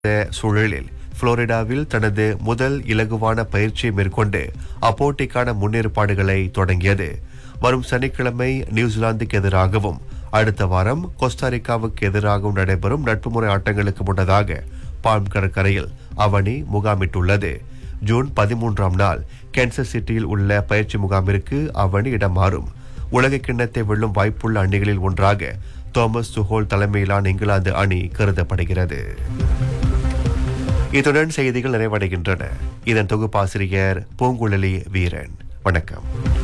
சூழலில் புளோரிடாவில் தனது முதல் இலகுவான பயிற்சியை மேற்கொண்டு அப்போட்டிக்கான முன்னேற்பாடுகளை தொடங்கியது வரும் சனிக்கிழமை நியூசிலாந்துக்கு எதிராகவும் அடுத்த வாரம் கோஸ்டாரிக்காவுக்கு எதிராகவும் நடைபெறும் நட்பு முறை ஆட்டங்களுக்கு முன்னதாக பால்ம் கடற்கரையில் அவனி முகாமிட்டுள்ளது ஜூன் பதிமூன்றாம் நாள் கேன்சர் சிட்டியில் உள்ள பயிற்சி முகாமிற்கு அவனி இடம் மாறும் உலக கிண்ணத்தை வெல்லும் வாய்ப்புள்ள அணிகளில் ஒன்றாக தோமஸ் துஹோல் தலைமையிலான இங்கிலாந்து அணி கருதப்படுகிறது இத்துடன் செய்திகள் நிறைவடைகின்றன இதன் தொகுப்பாசிரியர் பூங்குழலி வீரன் வணக்கம்